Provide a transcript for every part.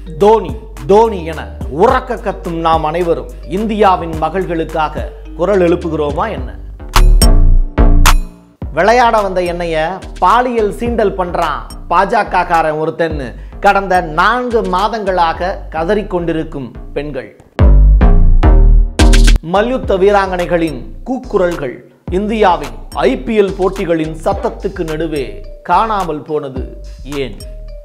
தோனி தோனி என உறக்க கத்தும் நாம் அனைவரும் இந்தியாவின் மகள்களுக்காக குரல் எழுப்புகிறோமா என்ன விளையாட வந்த என்னைய பாலியல் சீண்டல் பண்றான் பாஜக காரன் ஒருத்தன் கடந்த நான்கு மாதங்களாக கதறிக்கொண்டிருக்கும் பெண்கள் மல்யுத்த வீராங்கனைகளின் கூக்குரல்கள் இந்தியாவின் ஐபிஎல் போட்டிகளின் சத்தத்துக்கு நடுவே காணாமல் போனது ஏன்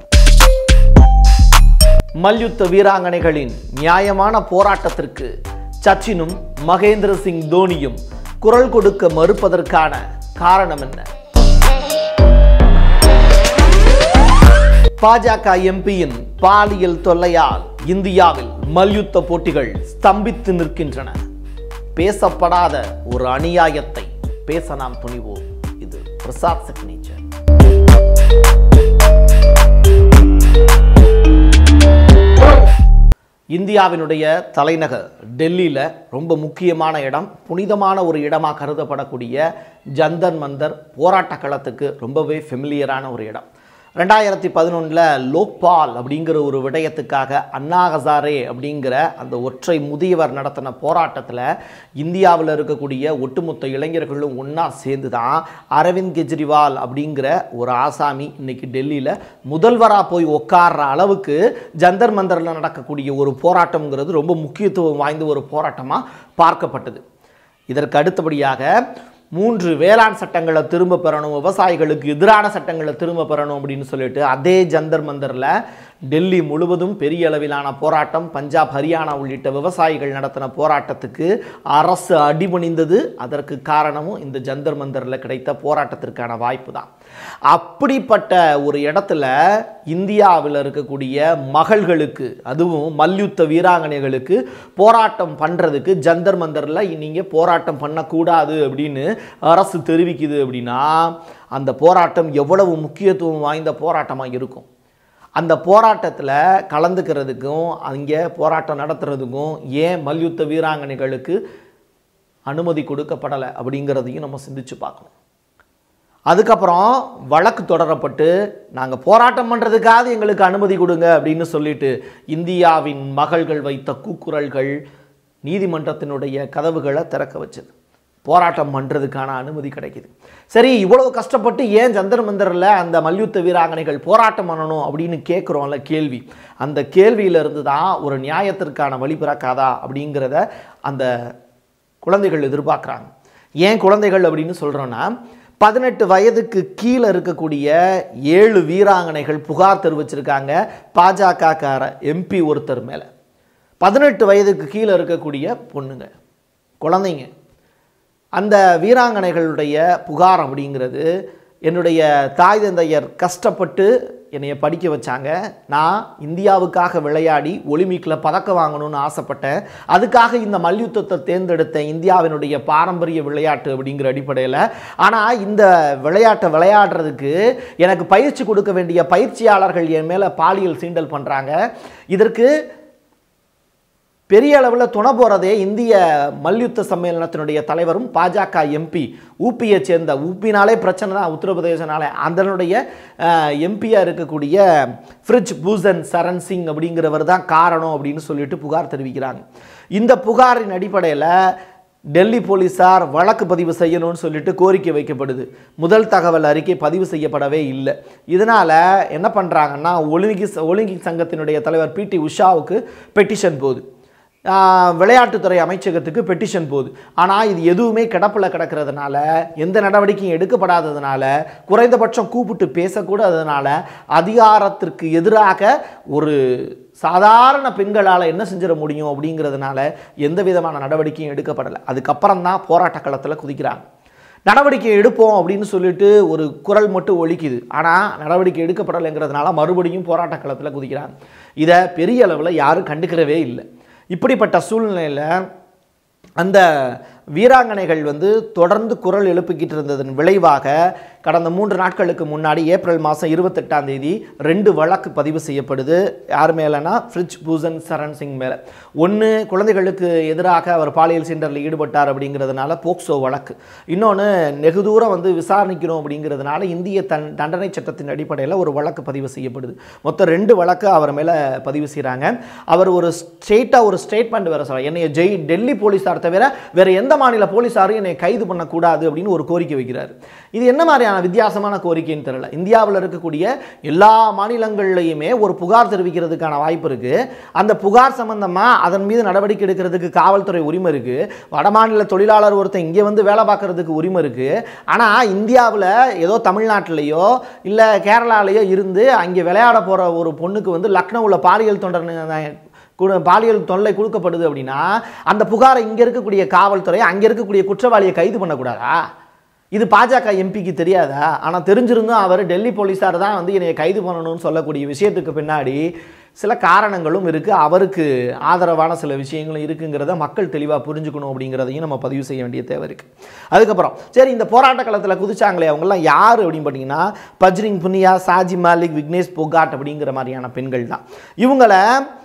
மல்யுத்த வீராங்கனைகளின் நியாயமான போராட்டத்திற்கு சச்சினும் மகேந்திர சிங் தோனியும் குரல் கொடுக்க மறுப்பதற்கான காரணம் என்ன பாஜக எம்பியின் பாலியல் தொல்லையால் இந்தியாவில் மல்யுத்த போட்டிகள் ஸ்தம்பித்து நிற்கின்றன பேசப்படாத ஒரு அநியாயத்தை பேச நாம் துணிவோம் இது பிரசாத் சிக்னேச்சர் இந்தியாவினுடைய தலைநகர் டெல்லியில் ரொம்ப முக்கியமான இடம் புனிதமான ஒரு இடமாக கருதப்படக்கூடிய ஜந்தர் மந்தர் போராட்ட களத்துக்கு ரொம்பவே ஃபெமிலியரான ஒரு இடம் ரெண்டாயிரத்தி பதினொன்றில் லோக்பால் அப்படிங்கிற ஒரு விடயத்துக்காக அண்ணா ஹசாரே அப்படிங்கிற அந்த ஒற்றை முதியவர் நடத்தின போராட்டத்தில் இந்தியாவில் இருக்கக்கூடிய ஒட்டுமொத்த இளைஞர்களும் ஒன்றா சேர்ந்து தான் அரவிந்த் கெஜ்ரிவால் அப்படிங்கிற ஒரு ஆசாமி இன்னைக்கு டெல்லியில் முதல்வராக போய் உட்கார்ற அளவுக்கு ஜந்தர் மந்தரில் நடக்கக்கூடிய ஒரு போராட்டம்ங்கிறது ரொம்ப முக்கியத்துவம் வாய்ந்த ஒரு போராட்டமாக பார்க்கப்பட்டது இதற்கு அடுத்தபடியாக மூன்று வேளாண் சட்டங்களை திரும்ப பெறணும் விவசாயிகளுக்கு எதிரான சட்டங்களை திரும்ப பெறணும் அப்படின்னு சொல்லிட்டு அதே ஜந்தர் மந்தரில் டெல்லி முழுவதும் பெரிய அளவிலான போராட்டம் பஞ்சாப் ஹரியானா உள்ளிட்ட விவசாயிகள் நடத்தின போராட்டத்துக்கு அரசு அடிபணிந்தது அதற்கு காரணமும் இந்த ஜந்தர் மந்தரில் கிடைத்த போராட்டத்திற்கான வாய்ப்பு தான் அப்படிப்பட்ட ஒரு இடத்துல இந்தியாவில் இருக்கக்கூடிய மகள்களுக்கு அதுவும் மல்யுத்த வீராங்கனைகளுக்கு போராட்டம் பண்ணுறதுக்கு ஜந்தர் மந்தரில் நீங்கள் போராட்டம் பண்ணக்கூடாது அப்படின்னு அரசு தெரிவிக்குது அப்படின்னா அந்த போராட்டம் எவ்வளவு முக்கியத்துவம் வாய்ந்த போராட்டமாக இருக்கும் அந்த போராட்டத்தில் கலந்துக்கிறதுக்கும் அங்கே போராட்டம் நடத்துறதுக்கும் ஏன் மல்யுத்த வீராங்கனைகளுக்கு அனுமதி கொடுக்கப்படலை அப்படிங்கிறதையும் நம்ம சிந்திச்சு பார்க்கணும் அதுக்கப்புறம் வழக்கு தொடரப்பட்டு நாங்கள் போராட்டம் பண்ணுறதுக்காவது எங்களுக்கு அனுமதி கொடுங்க அப்படின்னு சொல்லிட்டு இந்தியாவின் மகள்கள் வைத்த கூக்குரல்கள் நீதிமன்றத்தினுடைய கதவுகளை திறக்க வச்சது போராட்டம் பண்ணுறதுக்கான அனுமதி கிடைக்குது சரி இவ்வளவு கஷ்டப்பட்டு ஏன் ஜந்தர் மந்தரில் அந்த மல்யுத்த வீராங்கனைகள் போராட்டம் பண்ணணும் அப்படின்னு கேட்குறோம்ல கேள்வி அந்த கேள்வியிலிருந்து தான் ஒரு நியாயத்திற்கான வழி பிறக்காதா அப்படிங்கிறத அந்த குழந்தைகள் எதிர்பார்க்குறாங்க ஏன் குழந்தைகள் அப்படின்னு சொல்கிறோன்னா பதினெட்டு வயதுக்கு கீழே இருக்கக்கூடிய ஏழு வீராங்கனைகள் புகார் தெரிவிச்சிருக்காங்க பாஜக கார எம்பி ஒருத்தர் மேலே பதினெட்டு வயதுக்கு கீழே இருக்கக்கூடிய பொண்ணுங்க குழந்தைங்க அந்த வீராங்கனைகளுடைய புகார் அப்படிங்கிறது என்னுடைய தாய் தந்தையர் கஷ்டப்பட்டு என்னைய படிக்க வச்சாங்க நான் இந்தியாவுக்காக விளையாடி ஒலிம்பிக்கில் பதக்கம் வாங்கணும்னு ஆசைப்பட்டேன் அதுக்காக இந்த மல்யுத்தத்தை தேர்ந்தெடுத்தேன் இந்தியாவினுடைய பாரம்பரிய விளையாட்டு அப்படிங்கிற அடிப்படையில் ஆனால் இந்த விளையாட்டை விளையாடுறதுக்கு எனக்கு பயிற்சி கொடுக்க வேண்டிய பயிற்சியாளர்கள் என் மேலே பாலியல் சீண்டல் பண்ணுறாங்க இதற்கு பெரிய அளவில் துணை போகிறதே இந்திய மல்யுத்த சம்மேளனத்தினுடைய தலைவரும் பாஜக எம்பி ஊபியை சேர்ந்த ஊப்பினாலே பிரச்சனை தான் உத்தரப்பிரதேசனாலே அதனுடைய எம்பியாக இருக்கக்கூடிய ஃப்ரிட்ஜ் பூசன் சரண் சிங் அப்படிங்கிறவர் தான் காரணம் அப்படின்னு சொல்லிட்டு புகார் தெரிவிக்கிறாங்க இந்த புகாரின் அடிப்படையில் டெல்லி போலீஸார் வழக்கு பதிவு செய்யணும்னு சொல்லிட்டு கோரிக்கை வைக்கப்படுது முதல் தகவல் அறிக்கை பதிவு செய்யப்படவே இல்லை இதனால் என்ன பண்ணுறாங்கன்னா ஒலிம்பிக்ஸ் ஒலிம்பிக் சங்கத்தினுடைய தலைவர் பிடி உஷாவுக்கு பெட்டிஷன் போகுது விளையாட்டுத்துறை அமைச்சகத்துக்கு பெட்டிஷன் போகுது ஆனால் இது எதுவுமே கிடப்பில் கிடக்கிறதுனால எந்த நடவடிக்கையும் எடுக்கப்படாததுனால குறைந்தபட்சம் கூப்பிட்டு பேசக்கூடாததுனால அதிகாரத்திற்கு எதிராக ஒரு சாதாரண பெண்களால் என்ன செஞ்சிட முடியும் அப்படிங்கிறதுனால எந்த விதமான நடவடிக்கையும் எடுக்கப்படலை அதுக்கப்புறம் தான் போராட்ட களத்தில் குதிக்கிறாங்க நடவடிக்கை எடுப்போம் அப்படின்னு சொல்லிட்டு ஒரு குரல் மட்டும் ஒலிக்குது ஆனால் நடவடிக்கை எடுக்கப்படலைங்கிறதுனால மறுபடியும் போராட்ட களத்தில் குதிக்கிறாங்க இதை பெரிய அளவில் யாரும் கண்டுக்கிறவே இல்லை இப்படிப்பட்ட சூழ்நிலையில் அந்த வீராங்கனைகள் வந்து தொடர்ந்து குரல் எழுப்பிக்கிட்டு இருந்ததன் விளைவாக கடந்த மூன்று நாட்களுக்கு முன்னாடி ஏப்ரல் மாதம் இருபத்தெட்டாம் தேதி ரெண்டு வழக்கு பதிவு செய்யப்படுது யார் மேலேனா ஃப்ரிட்ஜ் பூசன் சரண் சிங் மேலே ஒன்று குழந்தைகளுக்கு எதிராக அவர் பாலியல் சீண்டரில் ஈடுபட்டார் அப்படிங்கிறதுனால போக்சோ வழக்கு இன்னொன்று வெகு தூரம் வந்து விசாரணிக்கணும் அப்படிங்கிறதுனால இந்திய தன் தண்டனை சட்டத்தின் அடிப்படையில் ஒரு வழக்கு பதிவு செய்யப்படுது மொத்தம் ரெண்டு வழக்கு அவர் மேலே பதிவு செய்கிறாங்க அவர் ஒரு ஸ்ட்ரெயிட்டாக ஒரு ஸ்டேட்மெண்ட் வேறு சொல்கிறார் என்னை ஜெய் டெல்லி போலீஸார் தவிர வேறு எந்த மாநில போலீஸாரும் என்னை கைது பண்ணக்கூடாது அப்படின்னு ஒரு கோரிக்கை வைக்கிறார் இது என்ன மாதிரியான வித்தியாசமான கோரிக்கைன்னு தெரியல இந்தியாவில் இருக்கக்கூடிய எல்லா மாநிலங்கள்லையுமே ஒரு புகார் தெரிவிக்கிறதுக்கான வாய்ப்பு இருக்குது அந்த புகார் சம்பந்தமாக அதன் மீது நடவடிக்கை எடுக்கிறதுக்கு காவல்துறை உரிமை இருக்குது வடமாநில தொழிலாளர் ஒருத்தன் இங்கே வந்து வேலை பார்க்கறதுக்கு உரிமை இருக்குது ஆனால் இந்தியாவில் ஏதோ தமிழ்நாட்டிலேயோ இல்லை கேரளாலேயோ இருந்து அங்கே விளையாட போகிற ஒரு பொண்ணுக்கு வந்து லக்னோவில் பாலியல் தொண்டர் கூட பாலியல் தொல்லை கொடுக்கப்படுது அப்படின்னா அந்த புகாரை இங்கே இருக்கக்கூடிய காவல்துறை அங்கே இருக்கக்கூடிய குற்றவாளியை கைது பண்ணக்கூடாதா இது பாஜக எம்பிக்கு தெரியாதா ஆனால் தெரிஞ்சிருந்தும் அவர் டெல்லி போலீஸார் தான் வந்து என்னை கைது பண்ணணும்னு சொல்லக்கூடிய விஷயத்துக்கு பின்னாடி சில காரணங்களும் இருக்குது அவருக்கு ஆதரவான சில விஷயங்களும் இருக்குங்கிறத மக்கள் தெளிவாக புரிஞ்சுக்கணும் அப்படிங்கிறதையும் நம்ம பதிவு செய்ய வேண்டிய தேவை இருக்குது அதுக்கப்புறம் சரி இந்த போராட்ட களத்தில் குதிச்சாங்களே அவங்கெல்லாம் யார் அப்படின்னு பார்த்தீங்கன்னா பஜ்ரிங் புனியா சாஜி மாலிக் விக்னேஷ் பொகாட் அப்படிங்கிற மாதிரியான பெண்கள் தான் இவங்கள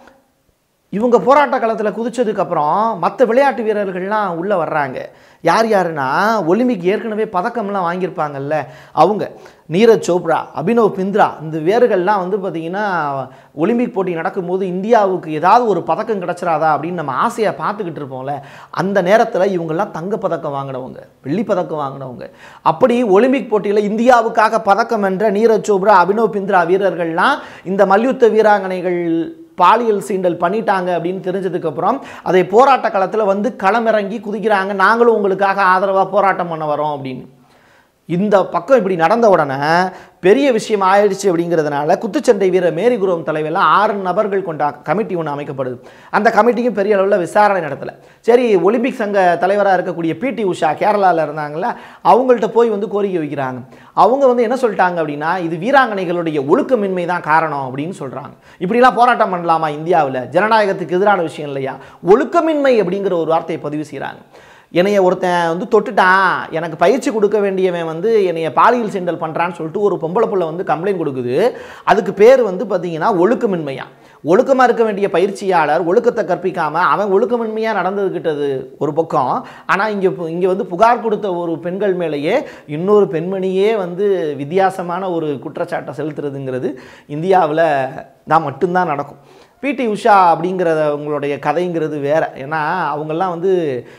இவங்க போராட்ட களத்தில் குதிச்சதுக்கப்புறம் மற்ற விளையாட்டு வீரர்கள்லாம் உள்ளே வர்றாங்க யார் யாருன்னா ஒலிம்பிக் ஏற்கனவே பதக்கம்லாம் வாங்கியிருப்பாங்கல்ல அவங்க நீரஜ் சோப்ரா அபினவ் பிந்த்ரா இந்த வேர்கள்லாம் வந்து பார்த்திங்கன்னா ஒலிம்பிக் போட்டி நடக்கும்போது இந்தியாவுக்கு ஏதாவது ஒரு பதக்கம் கிடச்சிராதா அப்படின்னு நம்ம ஆசையாக பார்த்துக்கிட்டு இருப்போம்ல அந்த நேரத்தில் இவங்கெல்லாம் தங்கப்பதக்கம் வாங்கினவங்க வெள்ளிப்பதக்கம் வாங்கினவங்க அப்படி ஒலிம்பிக் போட்டியில் இந்தியாவுக்காக பதக்கம் வென்ற நீரஜ் சோப்ரா அபினவ் பிந்த்ரா வீரர்கள்லாம் இந்த மல்யுத்த வீராங்கனைகள் பாலியல் சீண்டல் பண்ணிட்டாங்க அப்படின்னு தெரிஞ்சதுக்கப்புறம் அதை போராட்ட களத்தில் வந்து களமிறங்கி குதிக்கிறாங்க நாங்களும் உங்களுக்காக ஆதரவாக போராட்டம் பண்ண வரோம் அப்படின்னு இந்த பக்கம் இப்படி நடந்த உடனே பெரிய விஷயம் ஆயிடுச்சு அப்படிங்கிறதுனால குத்துச்சண்டை வீரர் மேரி குரோம் தலைவரில் ஆறு நபர்கள் கொண்ட கமிட்டி ஒன்று அமைக்கப்படுது அந்த கமிட்டிக்கும் பெரிய அளவில் விசாரணை நடத்தலை சரி ஒலிம்பிக் சங்க தலைவராக இருக்கக்கூடிய பிடி உஷா கேரளாவில் இருந்தாங்கல்ல அவங்கள்ட்ட போய் வந்து கோரிக்கை வைக்கிறாங்க அவங்க வந்து என்ன சொல்லிட்டாங்க அப்படின்னா இது வீராங்கனைகளுடைய ஒழுக்கமின்மை தான் காரணம் அப்படின்னு சொல்கிறாங்க இப்படிலாம் போராட்டம் பண்ணலாமா இந்தியாவில் ஜனநாயகத்துக்கு எதிரான விஷயம் இல்லையா ஒழுக்கமின்மை அப்படிங்கிற ஒரு வார்த்தையை பதிவு செய்கிறாங்க என்னைய ஒருத்தன் வந்து தொட்டுட்டான் எனக்கு பயிற்சி கொடுக்க வேண்டியவன் வந்து என்னைய பாலியல் சீண்டல் பண்ணுறான்னு சொல்லிட்டு ஒரு பொம்பளை புள்ள வந்து கம்ப்ளைண்ட் கொடுக்குது அதுக்கு பேர் வந்து பார்த்தீங்கன்னா ஒழுக்கமின்மையா ஒழுக்கமாக இருக்க வேண்டிய பயிற்சியாளர் ஒழுக்கத்தை கற்பிக்காமல் அவன் ஒழுக்கமின்மையாக நடந்துக்கிட்டது ஒரு பக்கம் ஆனால் இங்கே இங்கே வந்து புகார் கொடுத்த ஒரு பெண்கள் மேலேயே இன்னொரு பெண்மணியே வந்து வித்தியாசமான ஒரு குற்றச்சாட்டை செலுத்துறதுங்கிறது இந்தியாவில் தான் மட்டும்தான் நடக்கும் பிடி உஷா அப்படிங்கிறத உங்களுடைய கதைங்கிறது வேற ஏன்னா அவங்கெல்லாம் வந்து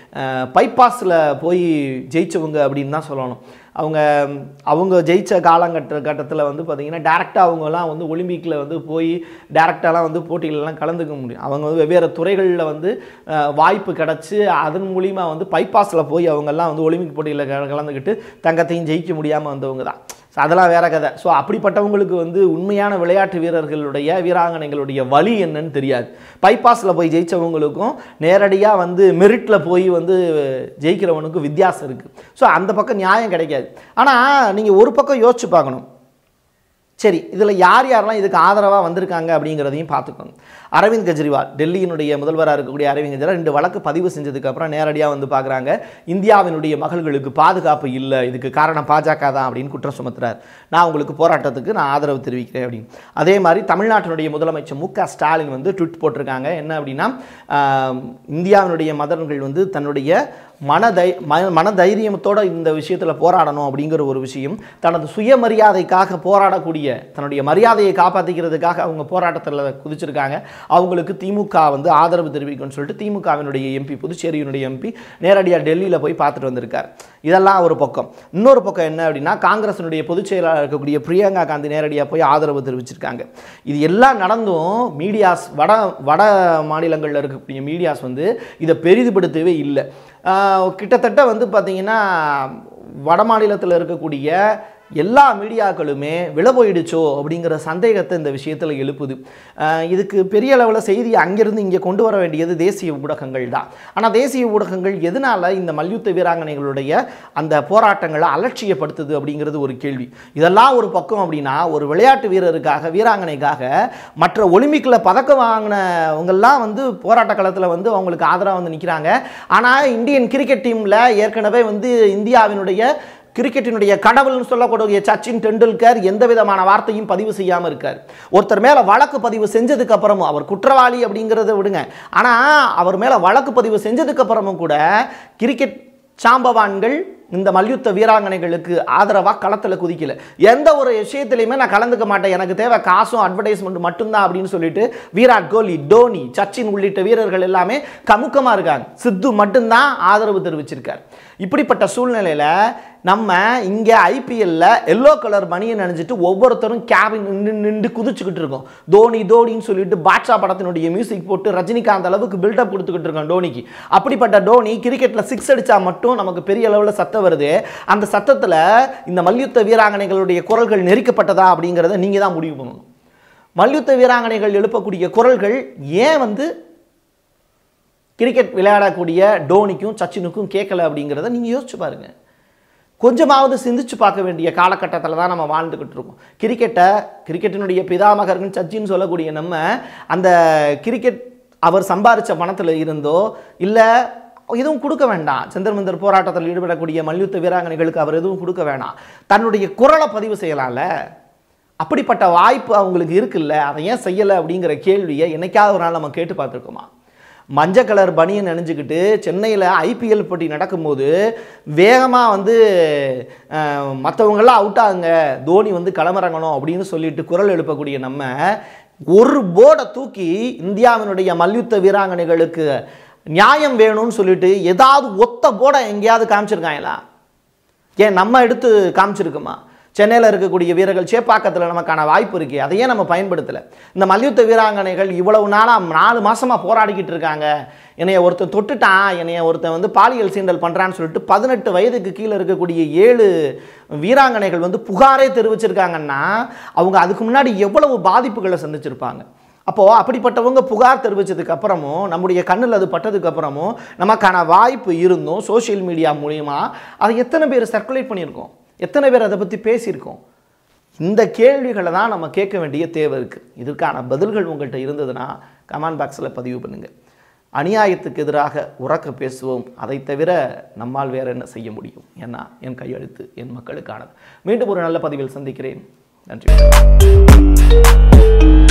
பைபாஸில் போய் ஜெயிச்சவங்க அப்படின்னு தான் சொல்லணும் அவங்க அவங்க ஜெயிச்ச காலங்கட்ட கட்டத்தில் வந்து பார்த்திங்கன்னா டேரெக்டாக அவங்கெல்லாம் வந்து ஒலிம்பிக்கில் வந்து போய் டேரெக்டாலாம் வந்து போட்டிகளெல்லாம் கலந்துக்க முடியும் அவங்க வந்து வெவ்வேறு துறைகளில் வந்து அஹ், வாய்ப்பு கிடச்சி அதன் மூலிமா வந்து பைபாஸில் போய் அவங்கெல்லாம் வந்து ஒலிம்பிக் போட்டியில் க- கலந்துக்கிட்டு தங்கத்தையும் ஜெயிக்க முடியாமல் வந்தவங்க தான் ஸோ அதெல்லாம் வேற கதை ஸோ அப்படிப்பட்டவங்களுக்கு வந்து உண்மையான விளையாட்டு வீரர்களுடைய வீராங்கனைகளுடைய வழி என்னன்னு தெரியாது பைபாஸில் போய் ஜெயிச்சவங்களுக்கும் நேரடியாக வந்து மெரிட்டில் போய் வந்து ஜெயிக்கிறவனுக்கும் வித்தியாசம் இருக்குது ஸோ அந்த பக்கம் நியாயம் கிடைக்காது ஆனால் நீங்கள் ஒரு பக்கம் யோசிச்சு பார்க்கணும் சரி இதில் யார் யாரெல்லாம் இதுக்கு ஆதரவாக வந்திருக்காங்க அப்படிங்கிறதையும் பார்த்துக்கோங்க அரவிந்த் கெஜ்ரிவால் டெல்லியினுடைய முதல்வராக இருக்கக்கூடிய அரவிந்த் கெஜ்ரிவால் ரெண்டு வழக்கு பதிவு செஞ்சதுக்கப்புறம் நேரடியாக வந்து பார்க்குறாங்க இந்தியாவினுடைய மகள்களுக்கு பாதுகாப்பு இல்லை இதுக்கு காரணம் பாஜக தான் அப்படின்னு குற்றம் சுமத்துறார் நான் உங்களுக்கு போராட்டத்துக்கு நான் ஆதரவு தெரிவிக்கிறேன் அப்படின்னு அதே மாதிரி தமிழ்நாட்டினுடைய முதலமைச்சர் மு க ஸ்டாலின் வந்து ட்விட் போட்டிருக்காங்க என்ன அப்படின்னா ஆம், இந்தியாவினுடைய மதர்கள் வந்து தன்னுடைய மனதை ம மனதைரியத்தோட இந்த விஷயத்தில் போராடணும் அப்படிங்கிற ஒரு விஷயம் தனது சுயமரியாதைக்காக போராடக்கூடிய தன்னுடைய மரியாதையை காப்பாற்றிக்கிறதுக்காக அவங்க போராட்டத்தில் குதிச்சிருக்காங்க அவங்களுக்கு திமுக வந்து ஆதரவு தெரிவிக்கும்னு சொல்லிட்டு திமுகவினுடைய எம்பி புதுச்சேரியினுடைய எம்பி நேரடியாக டெல்லியில் போய் பார்த்துட்டு வந்திருக்கார் இதெல்லாம் ஒரு பக்கம் இன்னொரு பக்கம் என்ன அப்படின்னா காங்கிரஸினுடைய பொதுச் செயலாளர் இருக்கக்கூடிய பிரியங்கா காந்தி நேரடியாக போய் ஆதரவு தெரிவிச்சிருக்காங்க இது எல்லாம் நடந்தும் மீடியாஸ் வட வட மாநிலங்களில் இருக்கக்கூடிய மீடியாஸ் வந்து இதை பெரிதுபடுத்தவே இல்லை ஆஹ் கிட்டத்தட்ட வந்து பார்த்திங்கன்னா வட மாநிலத்தில் இருக்கக்கூடிய எல்லா மீடியாக்களுமே விலை போயிடுச்சோ அப்படிங்கிற சந்தேகத்தை இந்த விஷயத்தில் எழுப்புது ஆஹ் இதுக்கு பெரிய அளவில் செய்தி அங்கிருந்து இங்கே கொண்டு வர வேண்டியது தேசிய ஊடகங்கள் தான் ஆனால் தேசிய ஊடகங்கள் எதனால் இந்த மல்யுத்த வீராங்கனைகளுடைய அந்த போராட்டங்களை அலட்சியப்படுத்துது அப்படிங்கிறது ஒரு கேள்வி இதெல்லாம் ஒரு பக்கம் அப்படின்னா ஒரு விளையாட்டு வீரருக்காக வீராங்கனைக்காக மற்ற ஒலிம்பிக்கில் பதக்கம் வாங்கினவங்கெல்லாம் வந்து போராட்ட களத்தில் வந்து அவங்களுக்கு ஆதரவாக வந்து நிற்கிறாங்க ஆனால் இந்தியன் கிரிக்கெட் டீமில் ஏற்கனவே வந்து இந்தியாவினுடைய கிரிக்கெட்டினுடைய கடவுள்னு சொல்லக்கூடிய சச்சின் டெண்டுல்கர் எந்த விதமான வார்த்தையும் பதிவு செய்யாமல் இருக்கார் ஒருத்தர் மேலே வழக்கு பதிவு செஞ்சதுக்கு அப்புறமும் அவர் குற்றவாளி அப்படிங்கிறத விடுங்க ஆனால் அவர் மேலே வழக்கு பதிவு செஞ்சதுக்கு அப்புறமும் கூட கிரிக்கெட் சாம்பவான்கள் இந்த மல்யுத்த வீராங்கனைகளுக்கு ஆதரவாக களத்தில் குதிக்கல எந்த ஒரு விஷயத்துலையுமே நான் கலந்துக்க மாட்டேன் எனக்கு தேவை காசும் அட்வர்டைஸ்மெண்ட் மட்டும்தான் அப்படின்னு சொல்லிட்டு விராட் கோலி டோனி சச்சின் உள்ளிட்ட வீரர்கள் எல்லாமே கமுக்கமாக இருக்காங்க சித்து மட்டும்தான் ஆதரவு தெரிவிச்சிருக்கார் இப்படிப்பட்ட சூழ்நிலையில் நம்ம இங்கே ஐபிஎல்ல எல்லோ கலர் மணியை நினைச்சிட்டு ஒவ்வொருத்தரும் கேபின் நின்று நின்று குதிச்சுக்கிட்டு இருக்கோம் தோனி தோனின்னு சொல்லிட்டு பாட்ஷா படத்தினுடைய மியூசிக் போட்டு ரஜினிகாந்த் அளவுக்கு பில்டப் கொடுத்துக்கிட்டு இருக்கோம் டோனிக்கு அப்படிப்பட்ட டோனி கிரிக்கெட்டில் சிக்ஸ் அடிச்சா மட்டும் நமக்கு பெரிய அளவில் சத்தம் வருது அந்த சத்தத்தில் இந்த மல்யுத்த வீராங்கனைகளுடைய குரல்கள் நெரிக்கப்பட்டதா அப்படிங்கிறத நீங்கள் தான் முடிவு பண்ணணும் மல்யுத்த வீராங்கனைகள் எழுப்பக்கூடிய குரல்கள் ஏன் வந்து கிரிக்கெட் விளையாடக்கூடிய டோனிக்கும் சச்சினுக்கும் கேட்கல அப்படிங்கிறத நீங்கள் யோசிச்சு பாருங்கள் கொஞ்சமாவது சிந்திச்சு பார்க்க வேண்டிய காலகட்டத்தில் தான் நம்ம வாழ்ந்துக்கிட்டு இருக்கோம் கிரிக்கெட்டை கிரிக்கெட்டினுடைய பிதாமகர்கள் சச்சின்னு சொல்லக்கூடிய நம்ம அந்த கிரிக்கெட் அவர் சம்பாரித்த பணத்தில் இருந்தோ இல்லை எதுவும் கொடுக்க வேண்டாம் சந்திரமந்தர் போராட்டத்தில் ஈடுபடக்கூடிய மல்யுத்த வீராங்கனைகளுக்கு அவர் எதுவும் கொடுக்க வேண்டாம் தன்னுடைய குரலை பதிவு செய்யலாம்ல அப்படிப்பட்ட வாய்ப்பு அவங்களுக்கு இருக்குல்ல அதை ஏன் செய்யலை அப்படிங்கிற கேள்வியை என்னைக்காவது ஒரு நாள் நம்ம கேட்டு பார்த்துருக்கோமா மஞ்சள் கலர் பனியை நினைஞ்சுக்கிட்டு சென்னையில் ஐபிஎல் போட்டி நடக்கும்போது வேகமாக வந்து அஹ், மற்றவங்கெல்லாம் அவுட் ஆகுங்க தோனி வந்து களமிறங்கணும் அப்படின்னு சொல்லிட்டு குரல் எழுப்பக்கூடிய நம்ம ஒரு போர்டை தூக்கி இந்தியாவினுடைய மல்யுத்த வீராங்கனைகளுக்கு நியாயம் வேணும்னு சொல்லிட்டு ஏதாவது ஒத்த போர்டை எங்கேயாவது காமிச்சிருக்காங்களா ஏன் நம்ம எடுத்து காமிச்சிருக்குமா சென்னையில் இருக்கக்கூடிய வீரர்கள் சேப்பாக்கத்தில் நமக்கான வாய்ப்பு இருக்கே அதையே நம்ம பயன்படுத்தலை இந்த மல்யுத்த வீராங்கனைகள் இவ்வளவு நாளாக நாலு மாசமாக போராடிக்கிட்டு இருக்காங்க என்னைய ஒருத்தன் தொட்டுட்டான் என்னைய ஒருத்தன் வந்து பாலியல் சீண்டல் பண்ணுறான்னு சொல்லிட்டு பதினெட்டு வயதுக்கு கீழே இருக்கக்கூடிய ஏழு வீராங்கனைகள் வந்து புகாரே தெரிவிச்சிருக்காங்கன்னா அவங்க அதுக்கு முன்னாடி எவ்வளவு பாதிப்புகளை சந்திச்சிருப்பாங்க அப்போது அப்படிப்பட்டவங்க புகார் தெரிவித்ததுக்கு அப்புறமும் நம்முடைய கண்ணில் அது பட்டதுக்கு அப்புறமும் நமக்கான வாய்ப்பு இருந்தும் சோஷியல் மீடியா மூலிமா அதை எத்தனை பேர் சர்க்குலேட் பண்ணியிருக்கோம் எத்தனை பேர் அதை பற்றி பேசியிருக்கோம் இந்த கேள்விகளை தான் நம்ம கேட்க வேண்டிய தேவை இருக்குது இதற்கான பதில்கள் உங்கள்கிட்ட இருந்ததுன்னா கமெண்ட் பாக்ஸில் பதிவு பண்ணுங்கள் அநியாயத்துக்கு எதிராக உறக்க பேசுவோம் அதை தவிர நம்மால் வேற என்ன செய்ய முடியும் ஏன்னா என் கையெழுத்து என் மக்களுக்கானது மீண்டும் ஒரு நல்ல பதிவில் சந்திக்கிறேன் நன்றி